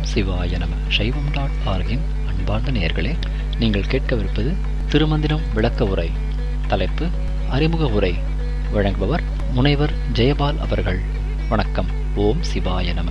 சிவாய நம சைவம் டாட் ஆர்கின் அன்பார்ந்த நேயர்களே நீங்கள் கேட்கவிருப்பது திருமந்திரம் விளக்க உரை தலைப்பு அறிமுக உரை வழங்குபவர் முனைவர் ஜெயபால் அவர்கள் வணக்கம் ஓம் சிவாய நம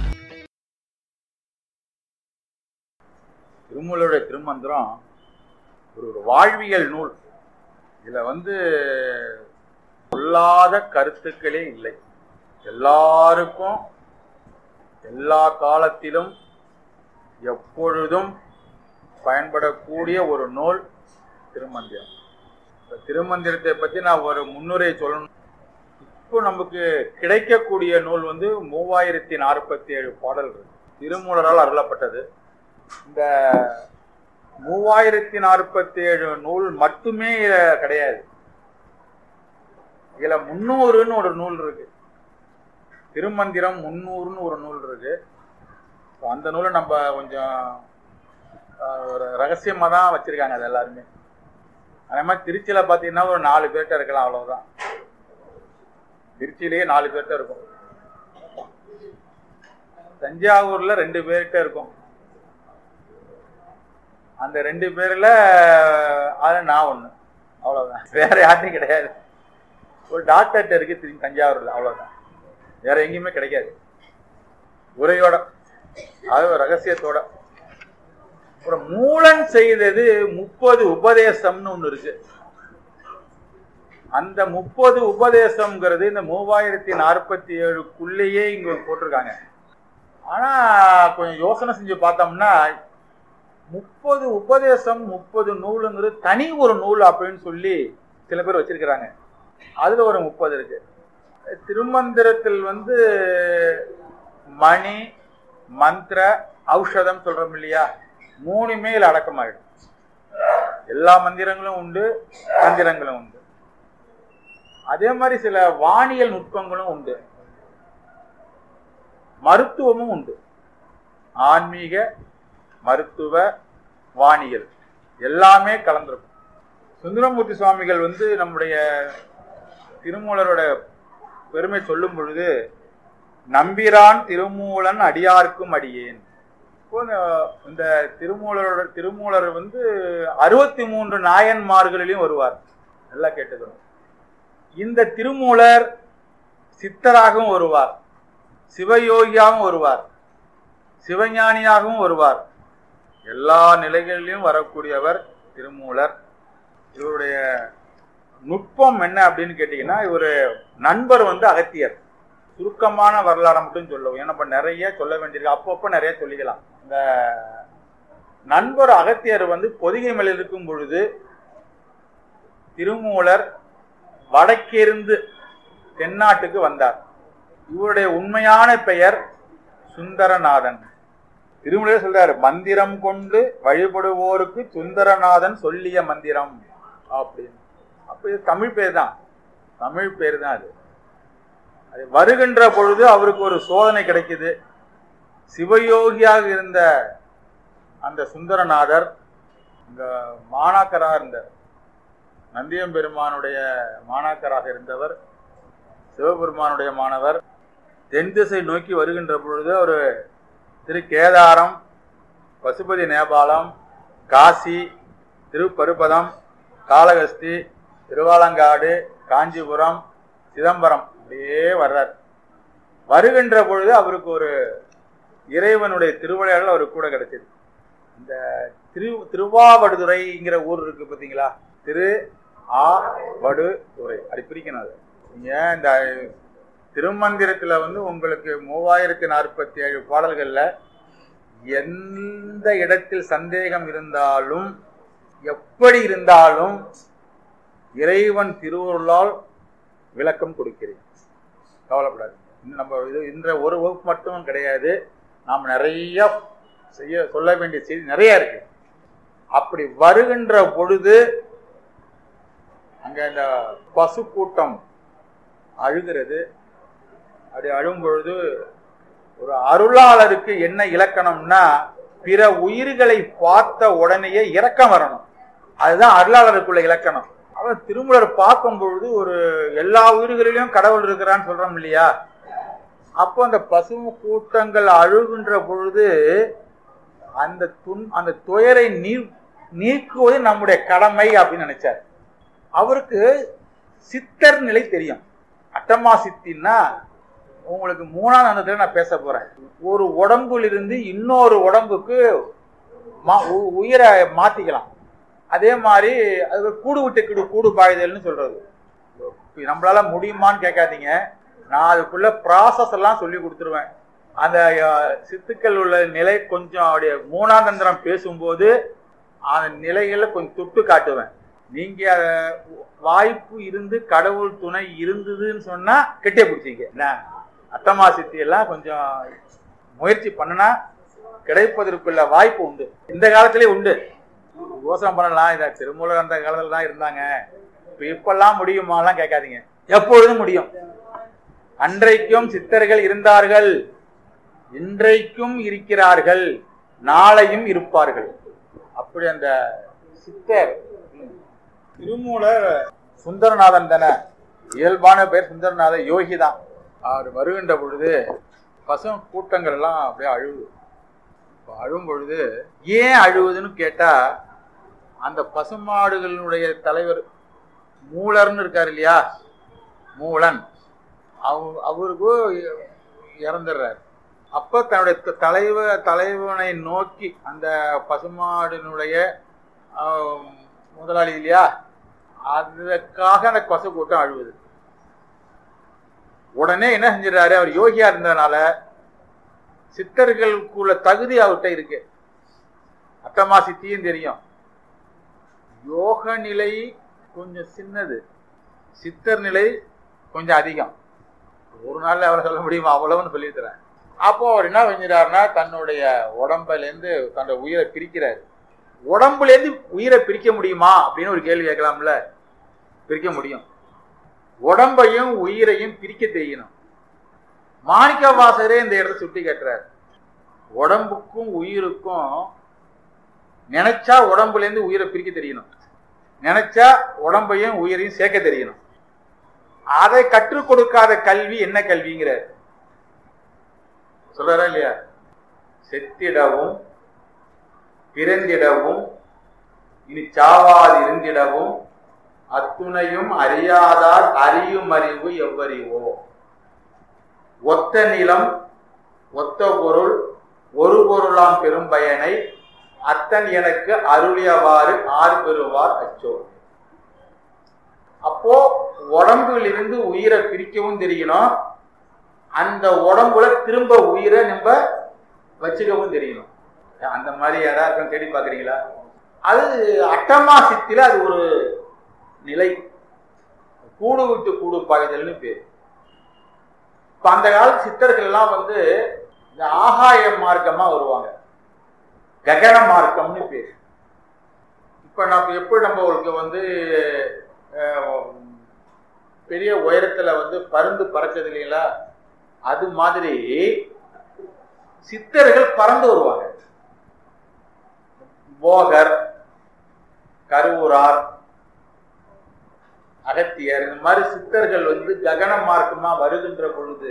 திருமூலருடைய திருமந்திரம் ஒரு ஒரு வாழ்வியல் நூல் இதில் வந்து சொல்லாத கருத்துக்களே இல்லை எல்லாருக்கும் எல்லா காலத்திலும் எப்பொழுதும் பயன்படக்கூடிய ஒரு நூல் திருமந்திரம் இந்த திருமந்திரத்தை பற்றி நான் ஒரு முன்னுரை சொல்லணும் இப்போ நமக்கு கிடைக்கக்கூடிய நூல் வந்து மூவாயிரத்தி நாற்பத்தி ஏழு பாடல்கள் திருமூலரால் அருளப்பட்டது இந்த மூவாயிரத்தி நாற்பத்தி ஏழு நூல் மட்டுமே இதுல கிடையாது இதுல முன்னூறுன்னு ஒரு நூல் இருக்கு திருமந்திரம் முன்னூறுன்னு ஒரு நூல் இருக்கு So, அந்த நூலை நம்ம கொஞ்சம் ஆஹ், ஒரு ரகசியமா தான் வச்சிருக்காங்க அது எல்லாருமே அதே மாதிரி திருச்சியில பாத்தீங்கன்னா ஒரு நாலு பேர்கிட்ட இருக்கலாம் அவ்வளவுதான் திருச்சியிலேயே நாலு பேர்கிட்ட இருக்கும் தஞ்சாவூர்ல ரெண்டு பேர்கிட்ட இருக்கும் அந்த ரெண்டு பேர்ல அது நான் ஒண்ணு அவ்வளவுதான் வேற யார்ட்டையும் கிடையாது ஒரு டாக்டர்கிட்ட இருக்கு திரும்பி தஞ்சாவூர்ல அவ்வளவுதான் வேற எங்கேயுமே கிடைக்காது உரையோட அது ஒரு ரகசியத்தோட அப்புறம் மூலன் செய்தது முப்பது உபதேசம்னு ஒண்ணு இருக்கு அந்த முப்பது உபதேசம்ங்கிறது இந்த மூவாயிரத்தி நாற்பத்தி ஏழுக்குள்ளேயே இங்க போட்டிருக்காங்க ஆனா கொஞ்சம் யோசனை செஞ்சு பார்த்தோம்னா முப்பது உபதேசம் முப்பது நூலுங்கிறது தனி ஒரு நூல் அப்படின்னு சொல்லி சில பேர் வச்சிருக்கிறாங்க அதுல ஒரு முப்பது இருக்கு திருமந்திரத்தில் வந்து மணி மந்திர ஔஷதம் சொல்றோம் இல்லையா மூணுமே இதுல அடக்கமாயிடும் எல்லா மந்திரங்களும் உண்டு மந்திரங்களும் உண்டு அதே மாதிரி சில வானியல் நுட்பங்களும் உண்டு மருத்துவமும் உண்டு ஆன்மீக மருத்துவ வானியல் எல்லாமே கலந்திருக்கும் சுந்தரமூர்த்தி சுவாமிகள் வந்து நம்முடைய திருமூலரோட பெருமை சொல்லும் பொழுது நம்பிரான் திருமூலன் அடியார்க்கும் அடியேன் இப்போ இந்த- இந்த திருமூலரோட திருமூலர் வந்து அறுபத்தி மூன்று நாயன்மார்களிலும் வருவார் நல்லா கேட்டுக்கணும் இந்த திருமூலர் சித்தராகவும் வருவார் சிவயோகியாகவும் வருவார் சிவஞானியாகவும் வருவார் எல்லா நிலைகளிலும் வரக்கூடியவர் திருமூலர் இவருடைய நுட்பம் என்ன அப்படின்னு கேட்டீங்கன்னா இவர் நண்பர் வந்து அகத்தியர் சுருக்கமான வரலாறை மட்டும் சொல்லுவோம் ஏன்னா இப்ப நிறைய சொல்ல வேண்டியிருக்கு அப்பப்போ நிறைய சொல்லிக்கலாம் இந்த நண்பர் அகத்தியர் வந்து பொதிகை மலையில் இருக்கும் பொழுது திருமூலர் வடக்கிருந்து தென்னாட்டுக்கு வந்தார் இவருடைய உண்மையான பெயர் சுந்தரநாதன் திருமூலர் சொல்றாரு மந்திரம் கொண்டு வழிபடுவோருக்கு சுந்தரநாதன் சொல்லிய மந்திரம் அப்படின்னு அப்ப இது தமிழ் பேர் தான் தமிழ் பேர் தான் அது அது வருகின்ற பொழுது அவருக்கு ஒரு சோதனை கிடைக்குது சிவயோகியாக இருந்த அந்த சுந்தரநாதர் இங்க மாணாக்கராக இருந்தார் நந்தியம் பெருமானுடைய மாணாக்கராக இருந்தவர் சிவபெருமானுடைய மாணவர் தென் திசை நோக்கி வருகின்ற பொழுது ஒரு திரு கேதாரம் பசுபதி நேபாளம் காசி திருப்பருப்பதம் காளகஸ்தி திருவாலங்காடு காஞ்சிபுரம் சிதம்பரம் அப்படியே வர்றார் வருகின்ற பொழுது அவருக்கு ஒரு இறைவனுடைய திருவிளையாடல் அவருக்கு கூட கிடைச்சது இந்த திரு திருவாவடுதுறைங்கிற ஊர் இருக்கு பார்த்தீங்களா திரு ஆ வடு துறை அப்படி பிரிக்கணும் அது நீங்க இந்த திருமந்திரத்துல வந்து உங்களுக்கு மூவாயிரத்தி நாற்பத்தி ஏழு பாடல்கள்ல எந்த இடத்தில் சந்தேகம் இருந்தாலும் எப்படி இருந்தாலும் இறைவன் திருவருளால் விளக்கம் கொடுக்கிறேன் கவலைப்படாது இன்னும் நம்ம இது இந்த ஒரு வகுப்பு மட்டும் கிடையாது நாம் நிறைய செய்ய சொல்ல வேண்டிய செய்தி நிறைய இருக்கு அப்படி வருகின்ற பொழுது அங்க இந்த பசு கூட்டம் அழுகிறது அப்படி அழும் பொழுது ஒரு அருளாளருக்கு என்ன இலக்கணம்னா பிற உயிர்களை பார்த்த உடனேயே இரக்கம் வரணும் அதுதான் அருளாளருக்குள்ள இலக்கணம் அவன் திருமலர் பார்க்கும் பொழுது ஒரு எல்லா உயிர்களிலும் கடவுள் இருக்கிறான்னு சொல்றோம் இல்லையா அப்போ அந்த பசு கூட்டங்கள் அழுகின்ற பொழுது அந்த துன் அந்த துயரை நீ நீக்குவது நம்முடைய கடமை அப்படின்னு நினைச்சார் அவருக்கு சித்தர் நிலை தெரியும் அட்டமா சித்தின்னா உங்களுக்கு மூணாம் அந்தத்துல நான் பேச போறேன் ஒரு உடம்புல இருந்து இன்னொரு உடம்புக்கு மா- உ- உயிரை மாத்திக்கலாம் அதே மாதிரி அது ஒரு கூடு விட்டு கூடு கூடு பாய்தல்னு சொல்றது இப்ப நம்மளால முடியுமான்னு கேட்காதீங்க நான் அதுக்குள்ள ப்ராசஸ் எல்லாம் சொல்லி கொடுத்துருவேன் அந்த அஹ், சித்துக்கள் உள்ள நிலை கொஞ்சம் அப்படியே மூணாம் தந்திரம் பேசும்போது அந்த நிலைகளை கொஞ்சம் தொட்டு காட்டுவேன் நீங்க அத வாய்ப்பு இருந்து கடவுள் துணை இருந்ததுன்னு சொன்னா கெட்டிய பிடிச்சிங்க என்ன அட்டமா சித்தி எல்லாம் கொஞ்சம் முயற்சி பண்ணுனா கிடைப்பதற்குள்ள வாய்ப்பு உண்டு இந்த காலத்திலே உண்டு யோசனை பண்ணலாம் இத திருமூலர் அந்த காலத்துல தான் இருந்தாங்க இப்ப இப்பெல்லாம் முடியுமாலாம் கேட்காதீங்க எப்பொழுதும் முடியும் அன்றைக்கும் சித்தர்கள் இருந்தார்கள் இன்றைக்கும் இருக்கிறார்கள் நாளையும் இருப்பார்கள் அப்படி அந்த சித்தர் திருமூலர் சுந்தரநாதன் தானே இயல்பான பேர் சுந்தரநாதன் யோகி தான் அவர் வருகின்ற பொழுது பசும் கூட்டங்கள் எல்லாம் அப்படியே அழுவுது இப்ப அழும் பொழுது ஏன் அழுவுதுன்னு கேட்டா அந்த பசுமாடுகளுடைய தலைவர் மூலர்னு இருக்காரு இல்லையா மூலன் அவ- அவருக்கு இறந்துடுறாரு அப்ப தன்னுடைய த- தலைவ தலைவனை நோக்கி அந்த பசுமாடினுடைய ஆஹ், முதலாளி இல்லையா அதுக்காக அந்த பசு கூட்டம் அழுவுது உடனே என்ன செஞ்சிடறாரு அவர் யோகியா இருந்ததுனால சித்தர்களுக்குள்ள தகுதி அவர்கிட்ட இருக்கு அட்டமா சித்தியும் தெரியும் யோக நிலை கொஞ்சம் சின்னது சித்தர் நிலை கொஞ்சம் அதிகம் ஒரு நாள்ல அவரை சொல்ல முடியுமா அவ்வளவுன்னு சொல்லித்தரேன் அப்போ அவர் என்ன செஞ்சிடாருன்னா தன்னுடைய உடம்புல இருந்து தன்னுடைய உயிரை பிரிக்கிறாரு உடம்புல இருந்து உயிரை பிரிக்க முடியுமா அப்படின்னு ஒரு கேள்வி கேட்கலாம்ல பிரிக்க முடியும் உடம்பையும் உயிரையும் பிரிக்க தெரியணும் மாணிக்க வாசகரே இந்த இடத்தை சுட்டி கட்டுறாரு உடம்புக்கும் உயிருக்கும் நினைச்சா உடம்புல இருந்து உயிரை பிரிக்க தெரியணும் நினைச்சா உடம்பையும் உயிரையும் சேர்க்க தெரியணும் அதை கற்றுக் கொடுக்காத கல்வி என்ன கல்விங்கிறார் சொல்றாரா இல்லையா செத்திடவும் பிறந்திடவும் இனி சாவாது இருந்திடவும் அத்துணையும் அறியாதார் அறியும் அறிவு எவ்வறிவோ ஒத்த நிலம் ஒத்த பொருள் ஒரு பொருளாம் பெரும் பயனை அத்தன் எனக்கு அருளியவாறு ஆர் பெறுவார் அச்சோ அப்போ உடம்புல இருந்து உயிரை பிரிக்கவும் தெரியணும் அந்த உடம்புல திரும்ப உயிரை நம்ம வச்சுக்கவும் தெரியணும் அந்த மாதிரி யாராவது தேடி பாக்குறீங்களா அது அட்டமா சித்தில அது ஒரு நிலை கூடு விட்டு கூடு பாய்தல்னு பேர் இப்ப அந்த காலத்து சித்தர்கள் எல்லாம் வந்து இந்த ஆகாய மார்க்கமா வருவாங்க ககன மார்க்கம்னு பேர் இப்ப நம்ம எப்படி நம்ம உங்களுக்கு வந்து அஹ், பெரிய உயரத்துல வந்து பருந்து பறக்குது இல்லைங்களா அது மாதிரி சித்தர்கள் பறந்து வருவாங்க போகர் கருவூரார் அகத்தியர் இந்த மாதிரி சித்தர்கள் வந்து ககன மார்க்கமா வருகின்ற பொழுது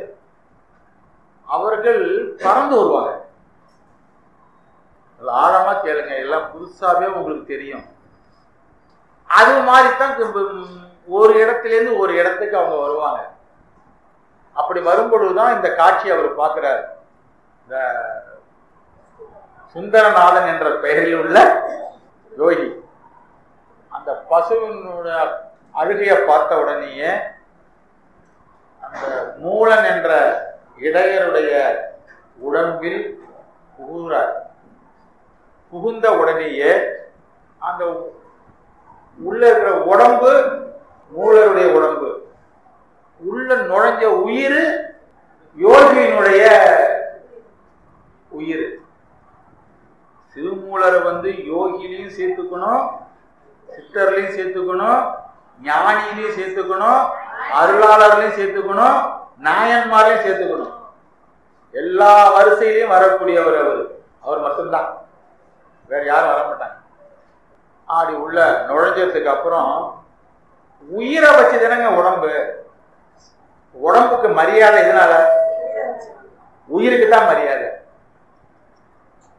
அவர்கள் பறந்து வருவாங்க அது ஆழமா கேளுங்க எல்லாம் புதுசாவே உங்களுக்கு தெரியும் அது மாதிரி தான் ஒரு இடத்துல இருந்து ஒரு இடத்துக்கு அவங்க வருவாங்க அப்படி வரும்பொழுதுதான் இந்த காட்சி அவர் பார்க்கிறார் இந்த சுந்தரநாதன் என்ற பெயரில் உள்ள யோகி அந்த பசுவினுடைய அழுகையை பார்த்த உடனேயே அந்த மூலன் என்ற இடையருடைய உடம்பில் புகுகிறார் புகுந்த உடனேயே அந்த உள்ள இருக்கிற உடம்பு மூலருடைய உடம்பு உள்ள நுழைஞ்ச உயிர் யோகியினுடைய உயிர் திருமூலரை வந்து யோகிலையும் சேர்த்துக்கணும் சித்தர்லையும் சேர்த்துக்கணும் ஞானியிலையும் சேர்த்துக்கணும் அருளாளர்லையும் சேர்த்துக்கணும் நாயன்மாரையும் சேர்த்துக்கணும் எல்லா வரிசையிலையும் வரக்கூடியவர் அவர் அவர் மட்டும்தான் வேற யாரும் வர மாட்டாங்க ஆடி உள்ள நுழைஞ்சதுக்கு அப்புறம் உயிரை வச்சு தானங்க உடம்பு உடம்புக்கு மரியாதை எதனால உயிருக்கு தான் மரியாதை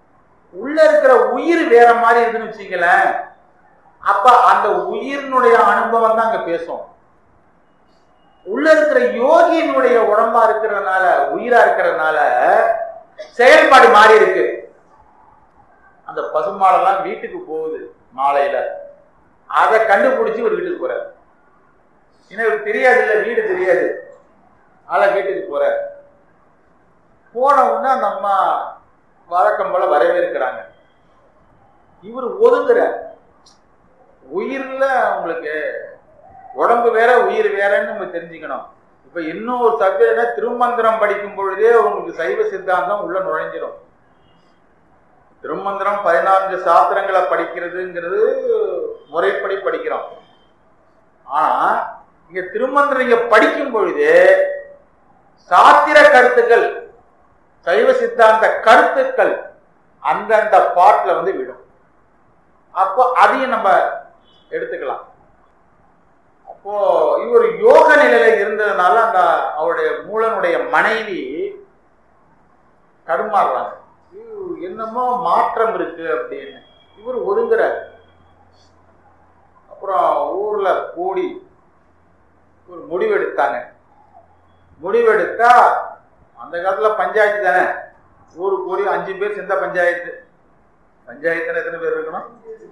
உள்ள இருக்கிற உயிர் வேற மாதிரி இருக்குன்னு வச்சுங்களேன் அப்ப அந்த உயிரினுடைய அனுபவம் தான் அங்க பேசும் உள்ள இருக்கிற யோகியினுடைய உடம்பா இருக்கிறதுனால உயிரா இருக்கிறதுனால செயல்பாடு மாறி இருக்கு அந்த பசுமாடெல்லாம் வீட்டுக்கு போகுது மாலையில அதை கண்டுபிடிச்சு ஒரு வீட்டுக்கு போறாரு ஏன்னா இவருக்கு தெரியாது இல்ல வீடு தெரியாது ஆளை வீட்டுக்கு போறாரு போன உடனே அந்த அம்மா வழக்கம் போல வரவேற்கிறாங்க இவர் ஒதுங்குற உயிர்ல உங்களுக்கு உடம்பு வேற உயிர் வேறன்னு நம்ம தெரிஞ்சுக்கணும் இப்ப இன்னும் ஒரு தவிர திருமந்திரம் படிக்கும் பொழுதே உங்களுக்கு சைவ சித்தாந்தம் உள்ள நுழைஞ்சிடும் திருமந்திரம் பதினான்கு சாஸ்திரங்களை படிக்கிறதுங்கிறது முறைப்படி படிக்கிறோம் ஆனா இங்க திருமந்திரம் இங்க படிக்கும் பொழுது சாத்திர கருத்துக்கள் சைவ சித்தாந்த கருத்துக்கள் அந்தந்த பாட்டுல வந்து விடும் அப்போ அதையும் நம்ம எடுத்துக்கலாம் அப்போ இவர் யோக நிலையில இருந்ததுனால அந்த அவருடைய மூலனுடைய மனைவி தடுமாறுறாங்க ஐயோ, என்னமோ மாற்றம் இருக்கு அப்படின்னு இவர் ஒதுங்குறார் அப்புறம் ஊர்ல கூடி ஒரு முடிவெடுத்தாங்க முடிவெடுத்தா அந்த காலத்துல பஞ்சாயத்து தானே ஊரு கூடி அஞ்சு பேர் சேர்ந்தா பஞ்சாயத்து பஞ்சாயத்துல எத்தனை பேர் இருக்கணும்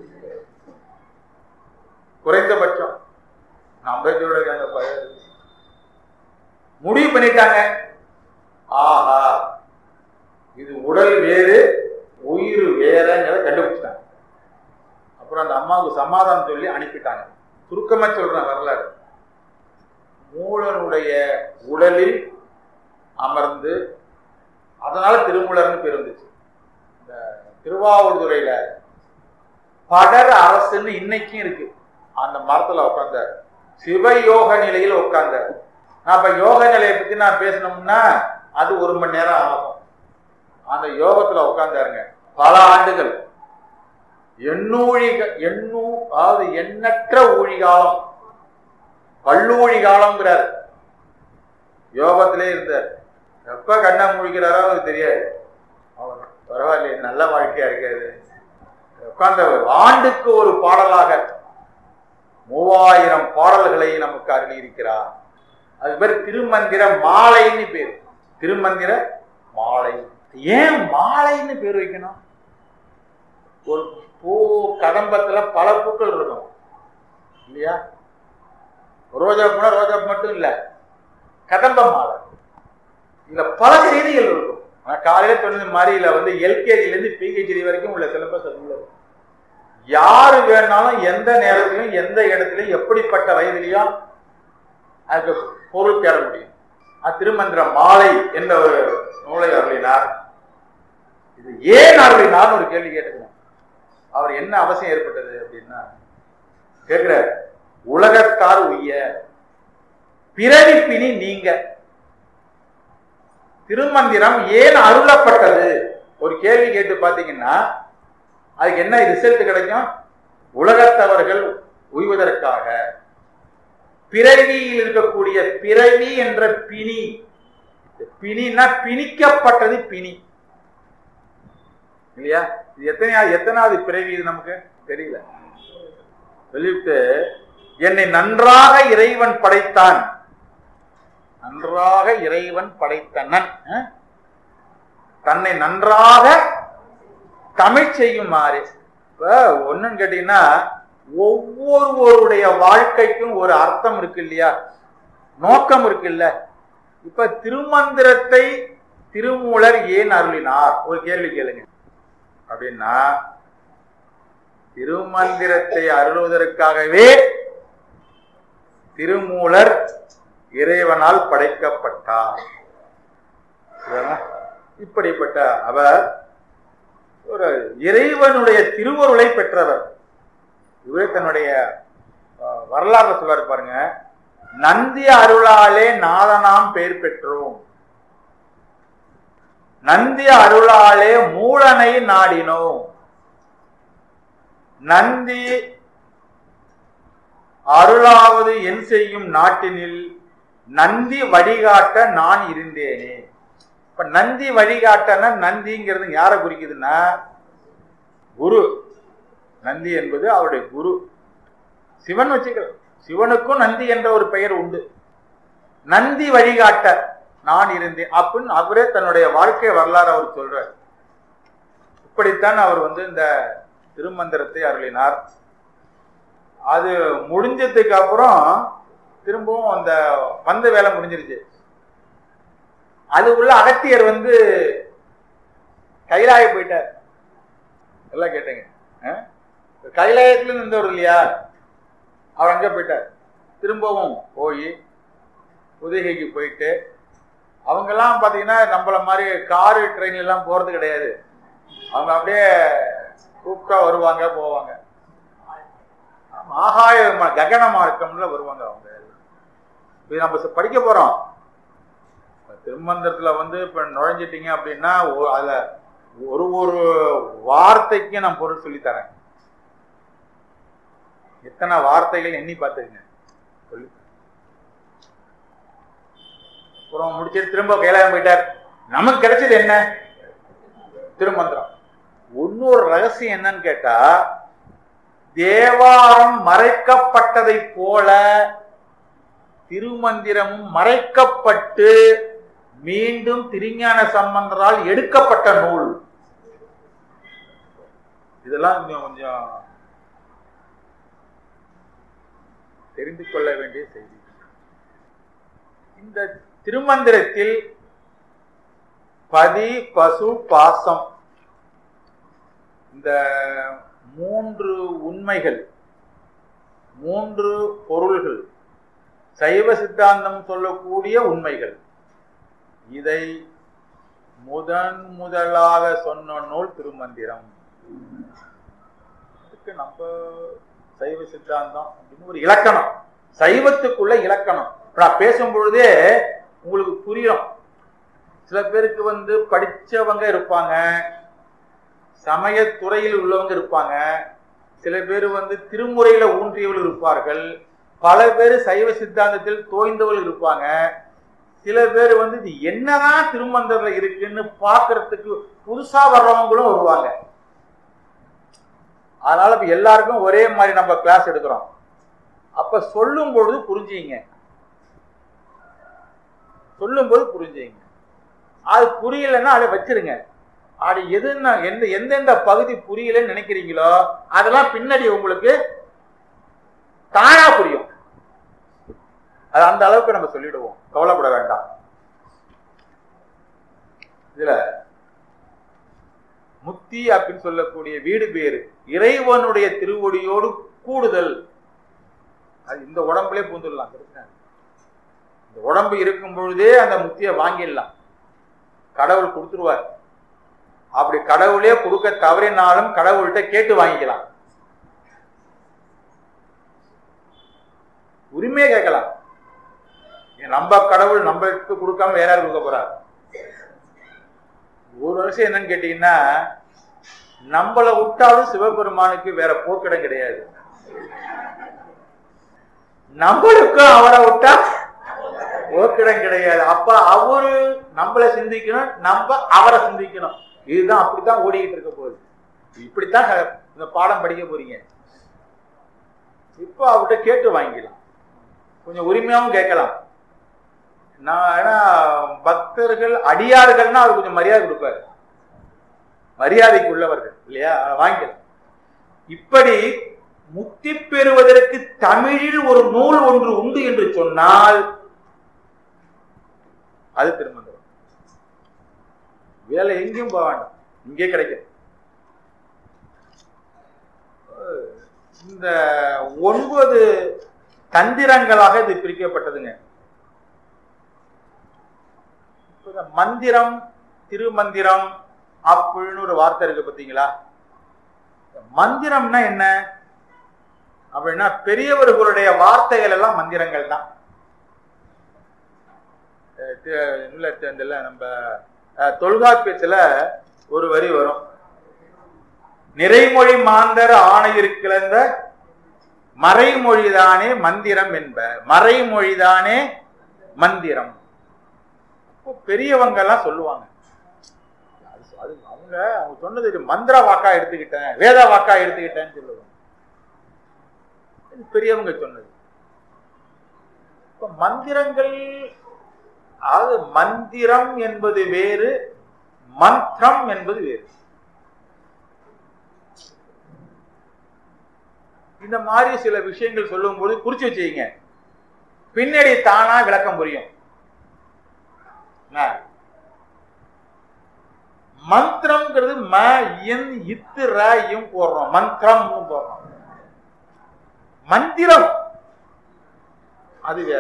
குறைந்தபட்சம் ஐம்பத்தோட இருக்காங்க ப- முடிவு பண்ணிட்டாங்க ஆஹா இது உடல் வேறு உயிர் வேறங்கிறத கண்டுபிடிச்சிட்டாங்க அப்புறம் அந்த அம்மாவுக்கு சமாதானம் சொல்லி அனுப்பிட்டாங்க சுருக்கமா சொல்றேன் வரலாறு மூலனுடைய உடலில் அமர்ந்து அதனால திருமூலர்னு பேர் வந்துச்சு இந்த திருவாவூர்துறையில படர் அரசுன்னு இன்னைக்கும் இருக்கு அந்த மரத்துல உட்கார்ந்தார் சிவயோக நிலையில் உட்கார்ந்தார் நான் இப்ப யோக நிலையை பத்தி நான் பேசணும்னா அது ஒரு மணி நேரம் ஆகும் அந்த யோகத்துல உட்கார்ந்தாருங்க பல ஆண்டுகள் எண்ணூழி எண்ணூ அதாவது எண்ணற்ற ஊழி காலம் பல்லூழி காலம்ங்கிறார் யோகத்திலே இருந்தார் எப்ப கண்ணை முழிக்கிறாரோ அவருக்கு தெரியாது அவர் பரவாயில்லையே நல்ல வாழ்க்கையா இருக்காது உட்கார்ந்தவர் ஆண்டுக்கு ஒரு பாடலாக மூவாயிரம் பாடல்களை நமக்கு அருளி இருக்கிறார் அது பேர் திருமந்திர மாலைன்னு பேர் திருமந்திர மாலை ஏன் மாலைன்னு பேர் வைக்கணும் ஒரு பூ கதம்பத்துல பல பூக்கள் இருக்கும் இல்லையா ரோஜா பூனா ரோஜா பூ மட்டும் இல்ல கதம்ப மாலை இதுல பல செய்திகள் இருக்கும் ஆனா காலையில சொன்னது மாதிரி இதுல வந்து எல்கேஜில இருந்து பிஹெச்டி வரைக்கும் உள்ள சிலபஸ் அதுல இருக்கும் யாரு வேணாலும் எந்த நேரத்திலும் எந்த இடத்திலும் எப்படிப்பட்ட வயதிலையும் அதுக்கு பொருள் தேட முடியும் அது திருமந்திர மாலை என்ற ஒரு நூலை அருளினார் இது ஏன் அருளினார்னு ஒரு கேள்வி கேட்டுக்கணும் அவர் என்ன அவசியம் ஏற்பட்டது அப்படின்னா கேட்கிறார் உலகத்தார் உய்ய பிறவி பிணி நீங்க திருமந்திரம் ஏன் அருளப்பட்டது ஒரு கேள்வி கேட்டு பாத்தீங்கன்னா அதுக்கு என்ன ரிசல்ட் கிடைக்கும் உலகத்தவர்கள் உய்வதற்காக பிறவியில் இருக்கக்கூடிய பிறவி என்ற பிணி பிணினா பிணிக்கப்பட்டது பிணி இல்லையா இது எத்தனையாவது எத்தனாவது பிறவி இது நமக்கு தெரியல சொல்லிவிட்டு என்னை நன்றாக இறைவன் படைத்தான் நன்றாக இறைவன் படைத்தனன் அஹ்? தன்னை நன்றாக தமிழ் செய்யுமாறு இப்ப ஒண்ணுன்னு கேட்டீங்கன்னா ஒவ்வொருவருடைய வாழ்க்கைக்கும் ஒரு அர்த்தம் இருக்கு இல்லையா நோக்கம் இருக்கு இல்ல இப்ப திருமந்திரத்தை திருமூலர் ஏன் அருளினார் ஒரு கேள்வி கேளுங்க அப்படின்னா திருமந்திரத்தை அருளுவதற்காகவே திருமூலர் இறைவனால் படைக்கப்பட்டார் புரியுதா? இப்படிப்பட்ட அவர் ஒரு இறைவனுடைய திருவருளை பெற்றவர் இவரே தன்னுடைய அஹ், வரலாறுல சொல்றாரு பாருங்க நந்தி அருளாலே நாதனாம் பெயர் பெற்றோம் நந்தி அருளாலே மூலனை நாடினோம் நந்தி அருளாவது என் செய்யும் நாட்டினில் நந்தி வழிகாட்ட நான் இருந்தேனே இப்ப நந்தி வழிகாட்டனா நந்திங்கிறது யாரை குறிக்குதுன்னா குரு நந்தி என்பது அவருடைய குரு சிவன் வச்சுக்கலாம் சிவனுக்கும் நந்தி என்ற ஒரு பெயர் உண்டு நந்தி வழிகாட்ட நான் இருந்தேன் அப்படின்னு அவரே தன்னுடைய வாழ்க்கை வரலாறு அவர் சொல்றார் இப்படித்தான் அவர் வந்து இந்த திருமந்திரத்தை அருளினார் அது முடிஞ்சதுக்கு அப்புறம் திரும்பவும் அந்த வந்த வேலை முடிஞ்சிருச்சு அது உள்ள அகத்தியர் வந்து கைலாய போயிட்டார் எல்லாம் கேட்டேங்க அஹ்? கைலாயத்துல இருந்தவர் இல்லையா அவர் அங்க போயிட்டார் திரும்பவும் போய் உதகைக்கு போயிட்டு அவங்கெல்லாம் பார்த்தீங்கன்னா நம்மள மாதிரி காரு ட்ரெயின் எல்லாம் போறது கிடையாது அவங்க அப்படியே கூப்பிட்டா வருவாங்க போவாங்க ஆமா, ஆகாய விமா- ககன மார்க்கம்ல வருவாங்க அவங்க இது நம்ம ச- படிக்க போறோம் இப்ப திருமந்திரத்துல வந்து இப்ப நுழைஞ்சிட்டீங்க அப்படின்னா ஒ- அதுல ஒரு ஒரு வார்த்தைக்கும் நான் பொருள் சொல்லி தரேன் எத்தனை வார்த்தைகள் எண்ணி பார்த்துக்குங்க சொல்லி அப்புறம் முடிச்சிட்டு திரும்ப கைலாயம் போயிட்டார் நமக்கு கிடைச்சது என்ன திருமந்திரம் இன்னொரு ரகசியம் என்னன்னு கேட்டா தேவாரம் மறைக்கப்பட்டதை போல திருமந்திரமும் மறைக்கப்பட்டு மீண்டும் திருஞான சம்பந்தரால் எடுக்கப்பட்ட நூல் இதெல்லாம் கொஞ்சம் கொஞ்சம் தெரிந்து கொள்ள வேண்டிய செய்தி இந்த திருமந்திரத்தில் பதி பசு பாசம் இந்த மூன்று உண்மைகள் மூன்று பொருள்கள் சைவ சித்தாந்தம் சொல்லக்கூடிய உண்மைகள் இதை முதன் முதலாக சொன்ன நூல் திருமந்திரம் இதுக்கு நம்ம சைவ சித்தாந்தம் அப்படின்னு ஒரு இலக்கணம் சைவத்துக்குள்ள இலக்கணம் இப்ப நான் பேசும் பொழுதே உங்களுக்கு புரியும் சில பேருக்கு வந்து படிச்சவங்க இருப்பாங்க சமயத்துறையில் உள்ளவங்க இருப்பாங்க சில பேர் வந்து திருமுறையில ஊன்றியவர்கள் இருப்பார்கள் பல பேர் சைவ சித்தாந்தத்தில் தோய்ந்தவர்கள் இருப்பாங்க சில பேர் வந்து இது என்னதான் திருமந்திரத்துல இருக்குன்னு பார்க்கறதுக்கு புதுசா வர்றவங்களும் வருவாங்க அதனால இப்ப எல்லாருக்கும் ஒரே மாதிரி நம்ம கிளாஸ் எடுக்கிறோம் அப்ப சொல்லும் பொழுது புரிஞ்சுங்க சொல்லும்போது புரிஞ்சுங்க அது புரியலைன்னா அதை வச்சிருங்க அது எதுன்னா எந்த எந்தெந்த பகுதி புரியலன்னு நினைக்கிறீங்களோ அதெல்லாம் பின்னாடி உங்களுக்கு தானா புரியும் அது அந்த அளவுக்கு நம்ம சொல்லிடுவோம் கவலைப்பட வேண்டாம் இதுல முத்தி அப்படின்னு சொல்லக்கூடிய வீடு பேரு இறைவனுடைய திருவடியோடு கூடுதல் அது இந்த உடம்புலே பூந்துடலாம் கிருஷ்ணன் இந்த உடம்பு இருக்கும் பொழுதே அந்த முத்தியை வாங்கிடலாம் கடவுள் கொடுத்துருவார் அப்படி கடவுளே கொடுக்க தவறினாலும் கடவுள்கிட்ட கேட்டு வாங்கிக்கலாம் உரிமையை கேட்கலாம் ஏன் நம்ம கடவுள் நம்மளுக்கு கொடுக்காம வேற யாரும் கொடுக்க போறார் ஒரு விஷயம் என்னன்னு கேட்டீங்கன்னா நம்மளை விட்டாலும் சிவபெருமானுக்கு வேற போக்கிடம் கிடையாது நம்மளுக்கும் அவரை விட்டா போக்கிடம் கிடையாது அப்ப அவரு நம்மளை சிந்திக்கணும் நம்ம அவரை சிந்திக்கணும் இதுதான் அப்படித்தான் ஓடிக்கிட்டு இருக்க போகுது இப்படித்தான் இந்த பாடம் படிக்க போறீங்க இப்போ அவர்கிட்ட கேட்டு வாங்கிக்கலாம் கொஞ்சம் உரிமையாவும் கேட்கலாம் நான் ஏன்னா பக்தர்கள் அடியார்கள்னா அவர் கொஞ்சம் மரியாதை கொடுப்பாரு மரியாதைக்கு உள்ளவர்கள் இல்லையா அதை வாங்கிக்கலாம் இப்படி முக்தி பெறுவதற்கு தமிழில் ஒரு நூல் ஒன்று உண்டு என்று சொன்னால் அது திருமந்திரம் வேலை எங்கேயும் போக வேண்டாம் இங்கே கிடைக்கும் இந்த ஒன்பது தந்திரங்களாக இது பிரிக்கப்பட்டதுங்க இப்ப மந்திரம் திருமந்திரம் அப்படின்னு ஒரு வார்த்தை இருக்கு பார்த்தீங்களா மந்திரம்னா என்ன அப்படின்னா பெரியவர்களுடைய வார்த்தைகள் எல்லாம் மந்திரங்கள் தான் இல்ல நம்ம தொல்காப்பியத்துல ஒரு வரி வரும் நிறைமொழி மாந்தர் ஆணையிற் கிளந்த மறைமொழிதானே மந்திரம் என்ப மறைமொழிதானே மந்திரம் பெரியவங்க எல்லாம் சொல்லுவாங்க அது அவங்க அவங்க அவங்க சொன்னது இது மந்திர வாக்கா எடுத்துக்கிட்டேன் வேத வாக்கா எடுத்துக்கிட்டேன்னு சொல்லுவாங்க இது பெரியவங்க சொன்னது இப்ப மந்திரங்கள் அதாவது மந்திரம் என்பது வேறு மந்திரம் என்பது வேறு இந்த மாதிரி சில விஷயங்கள் சொல்லும்போது குறிச்சு வச்சுக்கீங்க பின்னாடி தானா விளக்கம் புரியும் என்ன? மந்திரம்ங்கிறது ம இன் இத்து ர இம் போடுறோம் மந்திரம்னு போடுறோம் மந்திரம் அது வேற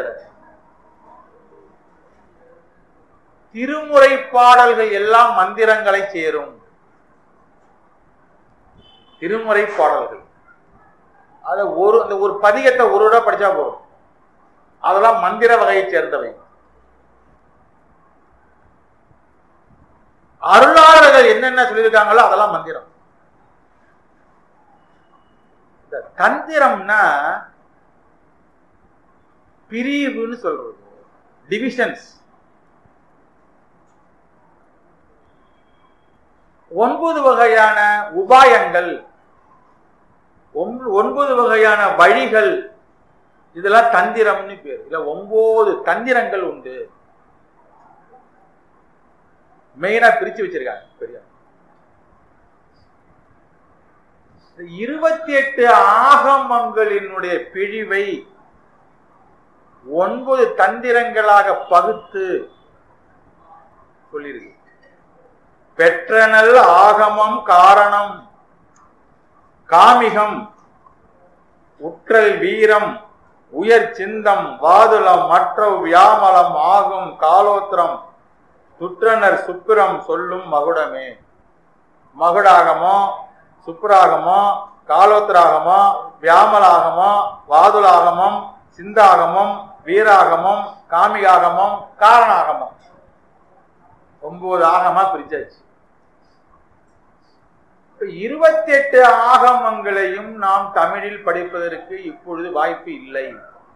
திருமுறை பாடல்கள் எல்லாம் மந்திரங்களை சேரும் திருமுறை பாடல்கள் அத ஒரு அந்த ஒரு பதிகத்தை ஒரு விட படிச்சா போதும் அதெல்லாம் மந்திர வகையை சேர்ந்தவை அருளாளர்கள் என்னென்ன சொல்லியிருக்காங்களோ அதெல்லாம் மந்திரம் இந்த தந்திரம்னா பிரிவுன்னு சொல்றது டிவிஷன்ஸ் ஒன்பது வகையான உபாயங்கள் ஒன்ப- ஒன்பது வகையான வழிகள் இதெல்லாம் தந்திரம்னு பேர் இல்ல ஒன்பது தந்திரங்கள் உண்டு மெயினா பிரிச்சு வச்சிருக்காங்க பெரிய இருபத்தி எட்டு ஆகமங்களினுடைய பிழிவை ஒன்பது தந்திரங்களாக பகுத்து சொல்லியிருக்கு பெற்றனல் ஆகமம் காரணம் காமிகம் உற்றல் வீரம் உயர் சிந்தம் வாதுளம் மற்ற வியாமலம் ஆகும் காலோத்திரம் துற்றனர் சுப்பிரம் சொல்லும் மகுடமே மகுடாகமோ சுப்புராகமோ காலோத்திராகமோ வியாமலாகமோ வாதுலாகமம் சிந்தாகமம் வீராகமம் காமிகாகமம் காரணாகமம் ஒன்பது ஆகமா பிரிச்சாச்சு இப்ப இருபத்தி எட்டு ஆகமங்களையும் நாம் தமிழில் படிப்பதற்கு இப்பொழுது வாய்ப்பு இல்லை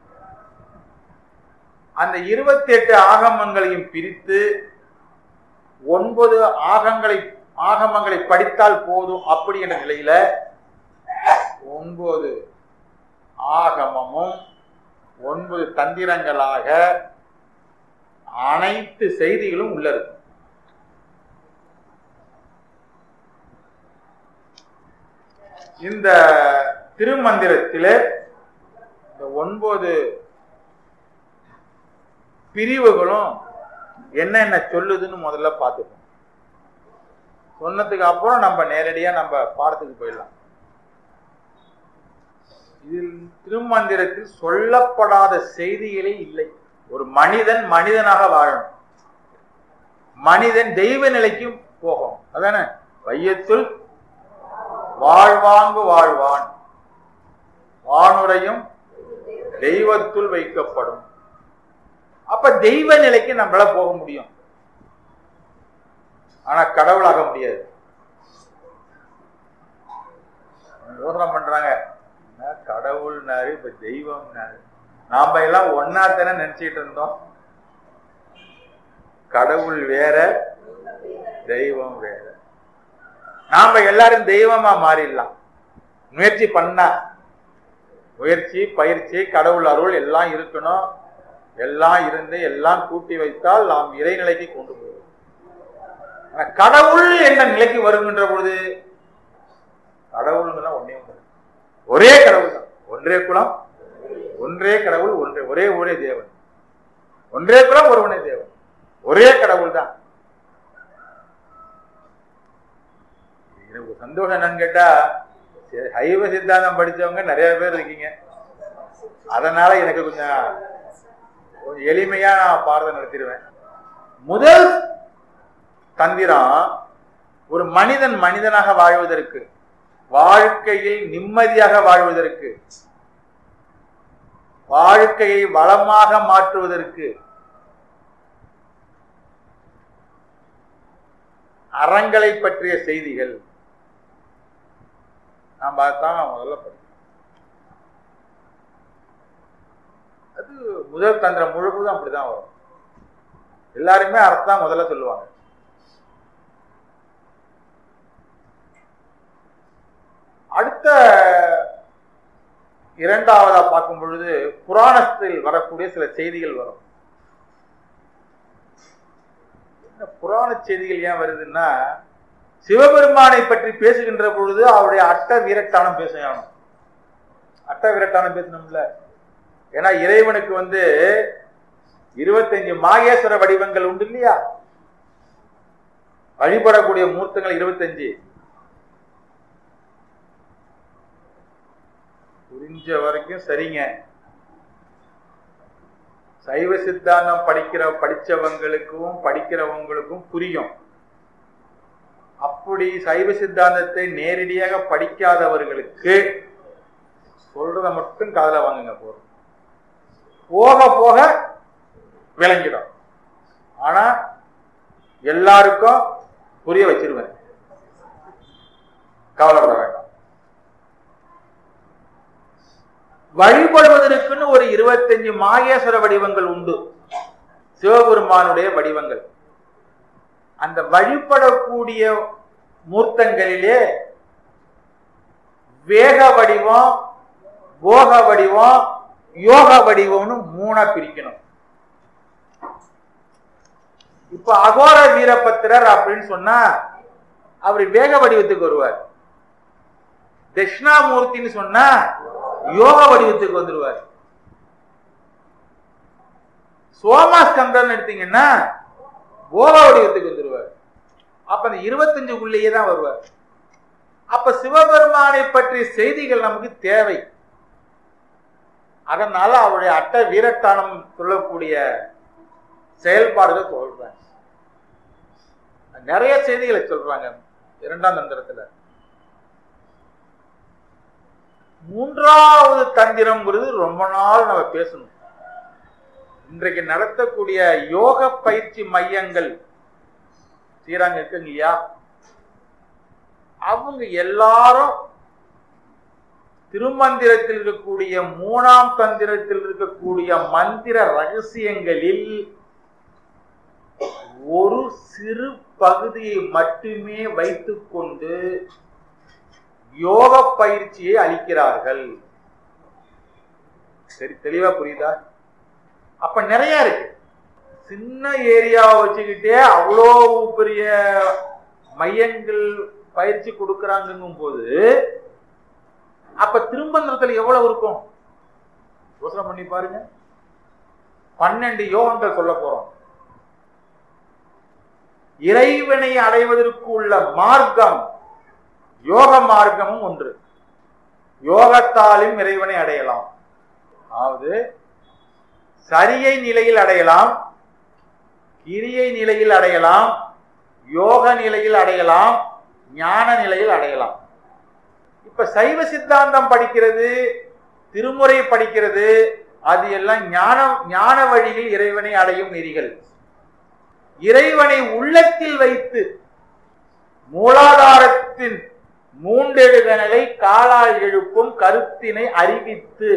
அந்த இருபத்தி எட்டு ஆகமங்களையும் பிரித்து ஒன்பது ஆகங்களை ஆகமங்களை படித்தால் போதும் அப்படி என்ற நிலையில ஒன்பது ஆகமமும் ஒன்பது தந்திரங்களாக அனைத்து செய்திகளும் உள்ள இருக்கும் இந்த திருமந்திரத்திலே இந்த ஒன்பது பிரிவுகளும் என்னென்ன சொல்லுதுன்னு முதல்ல பார்த்துப்போம் சொன்னதுக்கு அப்புறம் நம்ம நேரடியா நம்ம பாடத்துக்கு போயிடலாம் இதில் திருமந்திரத்தில் சொல்லப்படாத செய்திகளே இல்லை ஒரு மனிதன் மனிதனாக வாழணும் மனிதன் தெய்வ நிலைக்கும் போகும் அதானே வையத்துள் வாழ்வாங்கு வாழ்வான் வானுரையும் தெய்வத்துள் வைக்கப்படும் அப்ப தெய்வ நிலைக்கு நம்மளால போக முடியும் ஆனா கடவுளாக முடியாது யோசனை பண்றாங்க என்ன கடவுள்னாரு இப்ப தெய்வம்னாரு நாம எல்லாம் ஒன்னா தானே நினைச்சிட்டு இருந்தோம் கடவுள் வேற தெய்வம் வேற நாம எல்லாரும் தெய்வமா மாறிடலாம் முயற்சி பண்ணா முயற்சி பயிற்சி கடவுள் அருள் எல்லாம் இருக்கணும் எல்லாம் இருந்து எல்லாம் கூட்டி வைத்தால் நாம் இறைநிலைக்கு கொண்டு போவோம் ஆனா கடவுள் என்ற நிலைக்கு வருகின்ற பொழுது கடவுள்னா ஒன்னே ஒன்று ஒரே கடவுள் தான் ஒன்றே குலம் ஒன்றே கடவுள் ஒன்றே ஒரே ஒரே தேவன் ஒன்றே குலம் ஒருவனே தேவன் ஒரே கடவுள் தான் எனக்கு சந்தோஷம் என்னன்னு கேட்டா சரி, சைவ சித்தாந்தம் படிச்சவங்க நிறைய பேர் இருக்கீங்க அதனால எனக்கு கொஞ்சம் கொஞ்சம் எளிமையா நான் பாடத்தை நடத்திடுவேன் முதல் தந்திரம் ஒரு மனிதன் மனிதனாக வாழ்வதற்கு வாழ்க்கையில் நிம்மதியாக வாழ்வதற்கு வாழ்க்கையை வளமாக மாற்றுவதற்கு அறங்களை பற்றிய செய்திகள் நாம் அதான் முதல்ல படிக்கணும் அது முதல் தந்திரம் முழுவதும் அப்படிதான் வரும் எல்லாருமே அர்த்தம் முதல்ல சொல்லுவாங்க இரண்டாவதா பார்க்கும் பொழுது புராணத்தில் வரக்கூடிய சில செய்திகள் வரும் என்ன புராண செய்திகள் ஏன் வருதுன்னா சிவபெருமானை பற்றி பேசுகின்ற பொழுது அவருடைய அட்ட வீரட்டானம் பேசணும் அட்ட வீரட்டானம் பேசணும்ல ஏன்னா இறைவனுக்கு வந்து இருபத்தஞ்சு மாகேஸ்வர வடிவங்கள் உண்டு இல்லையா வழிபடக்கூடிய மூர்த்தங்கள் இருபத்தஞ்சு புரிஞ்ச வரைக்கும் சரிங்க சைவ சித்தாந்தம் படிக்கிற படிச்சவங்களுக்கும் படிக்கிறவங்களுக்கும் புரியும் அப்படி சைவ சித்தாந்தத்தை நேரடியாக படிக்காதவர்களுக்கு சொல்றத மட்டும் காதல வாங்குங்க போறோம் போக போக விளங்கிடும் ஆனா எல்லாருக்கும் புரிய வச்சிருவேன் கவலைப்பட வேண்டாம் வழிபடுவதற்குன்னு ஒரு இருபத்தஞ்சு மாகேஸ்வர வடிவங்கள் உண்டு சிவபெருமானுடைய வடிவங்கள் அந்த வழிபடக்கூடிய மூர்த்தங்களிலே வேக வடிவம் போக வடிவம் யோக வடிவம்னு மூணா பிரிக்கணும் இப்ப அகோர வீரபத்திரர் அப்படின்னு சொன்னா அவர் வேக வடிவத்துக்கு வருவார் தட்சிணாமூர்த்தின்னு சொன்னா யோக வடிவத்துக்கு வந்துருவார் சோமாஸ்கந்தன் எடுத்தீங்கன்னா போக வடிவத்துக்கு வந்துருவார் அப்ப அந்த இருபத்தஞ்சுக்குள்ளேயே தான் வருவார் அப்ப சிவபெருமானை பற்றிய செய்திகள் நமக்கு தேவை அதனால அவருடைய அட்ட வீரட்டானம் சொல்லக்கூடிய செயல்பாடுகள் சொல்றாங்க நிறைய செய்திகளை சொல்றாங்க இரண்டாம் தந்திரத்துல மூன்றாவது தந்திரம்ங்கிறது ரொம்ப நாள் நம்ம பேசணும் இன்றைக்கு நடத்தக்கூடிய யோக பயிற்சி மையங்கள் ஸ்ரீரங்க இருக்குங்க இல்லையா அவங்க எல்லாரும் திருமந்திரத்தில் இருக்கக்கூடிய மூணாம் தந்திரத்தில் இருக்கக்கூடிய மந்திர ரகசியங்களில் ஒரு சிறு பகுதியை மட்டுமே வைத்துக்கொண்டு யோக பயிற்சியை அளிக்கிறார்கள் சரி தெளிவா புரியுதா அப்ப நிறைய இருக்கு சின்ன ஏரியாவை வச்சுக்கிட்டே அவ்வளோ பெரிய மையங்கள் பயிற்சி கொடுக்கறாங்கும் போது அப்ப திரும்பந்திரத்துல எவ்வளவு இருக்கும் யோசனை பண்ணி பாருங்க பன்னெண்டு யோகங்கள் சொல்ல போறோம் இறைவனை அடைவதற்கு உள்ள மார்க்கம் யோக மார்க்கமும் ஒன்று யோகத்தாலும் இறைவனை அடையலாம் அதாவது சரியை நிலையில் அடையலாம் கிரியை நிலையில் அடையலாம் யோக நிலையில் அடையலாம் ஞான நிலையில் அடையலாம் இப்ப சைவ சித்தாந்தம் படிக்கிறது திருமுறை படிக்கிறது அது எல்லாம் ஞான ஞான வழியில் இறைவனை அடையும் நெறிகள் இறைவனை உள்ளத்தில் வைத்து மூலாதாரத்தின் மூண்டெழுகனலை காலால் எழுப்பும் கருத்தினை அறிவித்து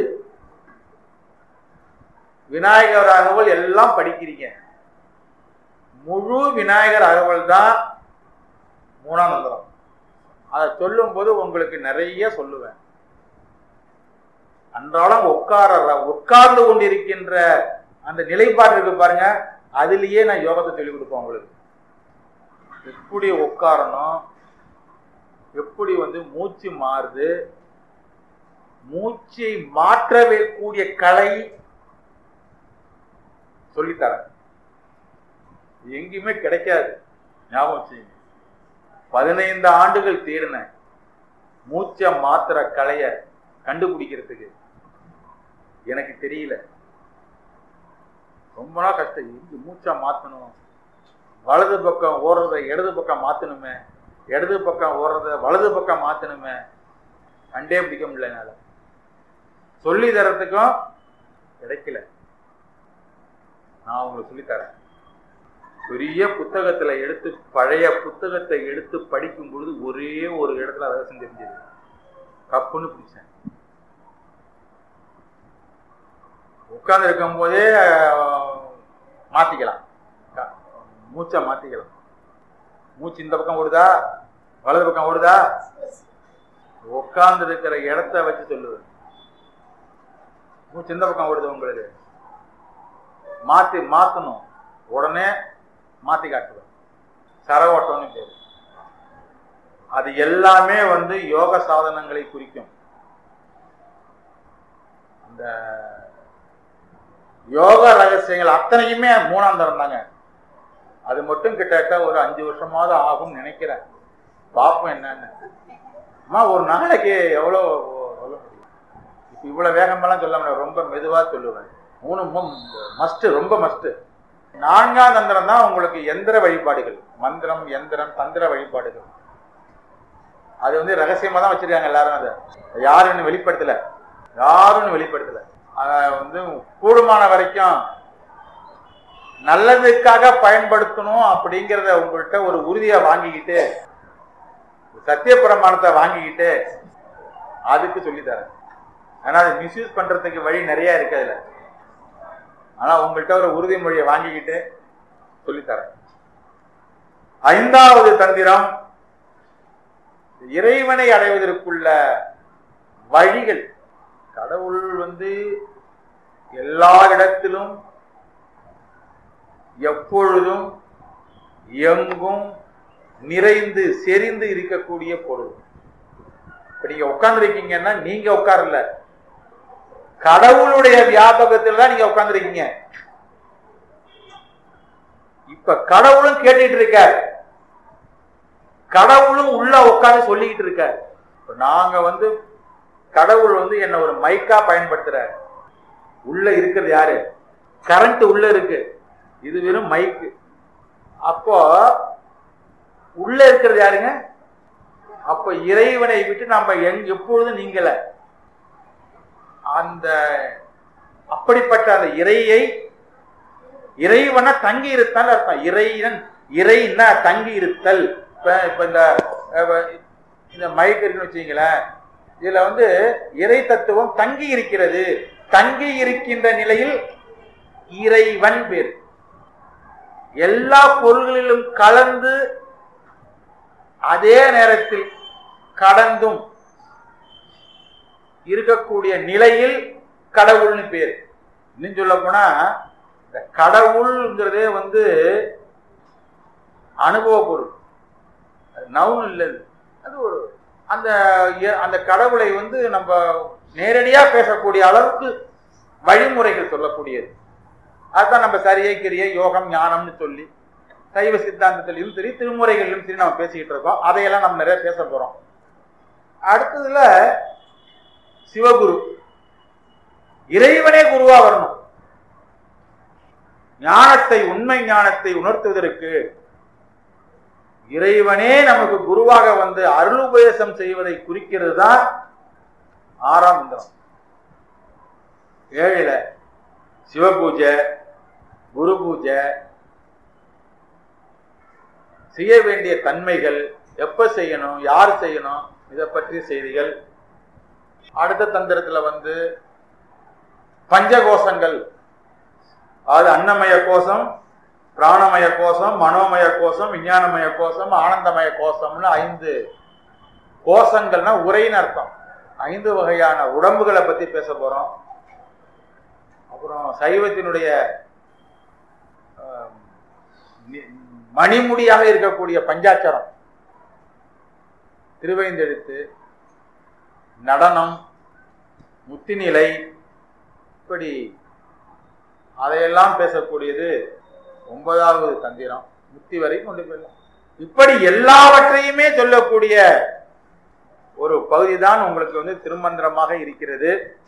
விநாயகர் அகவல் எல்லாம் படிக்கிறீங்க முழு விநாயகர் அகவல் தான் மூணாம் நந்தரம் அதை சொல்லும் போது உங்களுக்கு நிறைய சொல்லுவேன் அன்றாடம் உட்கார உட்கார்ந்து கொண்டிருக்கின்ற அந்த நிலைப்பாடு இருக்கு பாருங்க அதுலயே நான் யோகத்தை சொல்லிக் கொடுப்பேன் உங்களுக்கு எப்படி உட்காரணும் எப்படி வந்து மூச்சு மாறுது மூச்சை மாற்றவே கூடிய கலை சொல்லித்தரேன் எங்கேயுமே கிடைக்காது ஞாபகம் வச்சுங்க பதினைந்து ஆண்டுகள் தேடினேன் மூச்சை மாத்திர கலைய கண்டுபிடிக்கிறதுக்கு எனக்கு தெரியல ரொம்ப நாள் கஷ்டம் இங்க மூச்சா மாத்தணும் வலது பக்கம் ஓடுறத இடது பக்கம் மாத்தணுமே இடது பக்கம் ஓடுறத வலது பக்கம் மாத்தணுமே கண்டே பிடிக்க முடியல என்னால சொல்லி தரத்துக்கும் கிடைக்கல நான் உங்களுக்கு சொல்லித்தரேன் பெரிய புத்தகத்துல எடுத்து பழைய புத்தகத்தை எடுத்து படிக்கும் பொழுது ஒரே ஒரு இடத்துல ரகசியம் தெரிஞ்சது கப்புன்னு பிடிச்சேன் உட்கார்ந்து இருக்கும் போதே மாத்திக்கலாம் மூச்சை மாத்திக்கலாம் மூச்சு இந்த பக்கம் ஓடுதா வலது பக்கம் ஓடுதா உட்கார்ந்து இருக்கிற இடத்த வச்சு சொல்லுவேன் மூச்சு எந்த பக்கம் ஓடுது உங்களுக்கு மாத்தி மாத்தணும் உடனே மாத்தி காட்டுவேன் சர ஓட்டம்னு பேரு அது எல்லாமே வந்து யோக சாதனங்களை குறிக்கும் அந்த யோக ரகசியங்கள் அத்தனையுமே மூணாம் தரம் தாங்க அது மட்டும் கிட்டத்தட்ட ஒரு அஞ்சு வருஷமாவது ஆகும்னு நினைக்கிறேன் பார்ப்போம் என்னன்னு அம்மா ஒரு நாளைக்கு எவ்வளோ சொல்ல முடியும் இப்போ இவ்வளோ வேகமெல்லாம் சொல்ல முடியாது ரொம்ப மெதுவாக சொல்லுவேன் மூணு மஸ்ட் ரொம்ப மஸ்ட் நான்காம் தந்திரம் தான் உங்களுக்கு எந்திர வழிபாடுகள் மந்திரம் எந்திரம் தந்திர வழிபாடுகள் அது வந்து ரகசியமா தான் வச்சிருக்காங்க எல்லாரும் அதை யாருன்னு வெளிப்படுத்தல யாரும் வெளிப்படுத்தல அதை வந்து கூடுமான வரைக்கும் நல்லதுக்காக பயன்படுத்தணும் அப்படிங்கிறத உங்கள்கிட்ட ஒரு உறுதியை வாங்கிக்கிட்டு சத்திய பிரமாணத்தை வாங்கிக்கிட்டு அதுக்கு சொல்லித்தரேன் ஆனா அதை மிஸ்யூஸ் பண்றதுக்கு வழி நிறைய இருக்கு அதுல ஆனா உங்கள்கிட்ட ஒரு உறுதிமொழியை வாங்கிக்கிட்டு சொல்லித்தரேன் ஐந்தாவது தந்திரம் இறைவனை அடைவதற்குள்ள வழிகள் கடவுள் வந்து எல்லா இடத்திலும் எப்பொழுதும் எங்கும் நிறைந்து செறிந்து இருக்கக்கூடிய பொருள் இப்ப நீங்க உட்கார்ந்துருக்கீங்கன்னா நீங்க உட்காரல கடவுளுடைய வியாபகத்தில் தான் நீங்க உட்கார்ந்துருக்கீங்க இப்ப கடவுளும் கேட்டுட்டு இருக்கார் கடவுளும் உள்ள உட்கார்ந்து சொல்லிக்கிட்டு இருக்கார் இப்ப நாங்க வந்து கடவுள் வந்து என்ன ஒரு மைக்கா பயன்படுத்துறார் உள்ள இருக்கிறது யாரு கரண்ட் உள்ள இருக்கு இது வெறும் மைக்கு அப்போ உள்ள இருக்கிறது யாருங்க அப்ப இறைவனை விட்டு நம்ம எங் எப்பொழுதும் நீங்கள அந்த அப்படிப்பட்ட அந்த இறையை இறைவனை தங்கி இருத்தல் அர்த்தம் இறைவன் இறைன்னா தங்கி இருத்தல் இப்ப இப்ப இந்த அஹ், இந்த மைக் இருக்குன்னு வச்சுங்களேன் இதுல வந்து இறை தத்துவம் தங்கி இருக்கிறது தங்கி இருக்கின்ற நிலையில் இறைவன் பேர் எல்லா பொருள்களிலும் கலந்து அதே நேரத்தில் கடந்தும் இருக்கக்கூடிய நிலையில் கடவுள்னு பேர் இன்னும் சொல்ல போனா இந்த கடவுள்ங்கிறதே வந்து அனுபவ பொருள் அது நவுன் இல்லை அது. அது ஒரு அந்த இய- அந்த கடவுளை வந்து நம்ம நேரடியா பேசக்கூடிய அளவுக்கு வழிமுறைகள் சொல்லக்கூடியது அதுதான் நம்ம சரியை கிரியை யோகம் ஞானம்னு சொல்லி சைவ சித்தாந்தத்திலையும் சரி திருமுறைகளிலும் சரி நம்ம பேசிக்கிட்டு இருக்கோம் அதையெல்லாம் நம்ம நிறைய பேச போறோம் அடுத்ததுல சிவகுரு இறைவனே குருவா வரணும் ஞானத்தை உண்மை ஞானத்தை உணர்த்துவதற்கு இறைவனே நமக்கு குருவாக வந்து அருளுபதேசம் செய்வதை குறிக்கிறது தான் ஆறாம் மந்திரம் ஏழுல சிவபூஜை குரு பூஜை செய்ய வேண்டிய தன்மைகள் எப்ப செய்யணும் யார் செய்யணும் இதை பற்றிய செய்திகள் அடுத்த தந்திரத்துல வந்து பஞ்சகோஷங்கள் அதாவது அன்னமய கோஷம் பிராணமய கோஷம் மனோமய கோஷம் விஞ்ஞானமய கோஷம் ஆனந்தமய கோஷம்னு ஐந்து கோஷங்கள்னா உரைன்னு அர்த்தம் ஐந்து வகையான உடம்புகளை பத்தி பேச போறோம் அப்புறம் சைவத்தினுடைய ஆஹ், நி- மணிமுடியாக இருக்கக்கூடிய பஞ்சாட்சரம் திருவைந்தெழுத்து நடனம் முத்திநிலை இப்படி அதையெல்லாம் பேசக்கூடியது ஒன்பதாவது தந்திரம் முத்தி வரை கொண்டு போயிடலாம் இப்படி எல்லாவற்றையுமே சொல்லக்கூடிய ஒரு பகுதி தான் உங்களுக்கு வந்து திருமந்திரமாக இருக்கிறது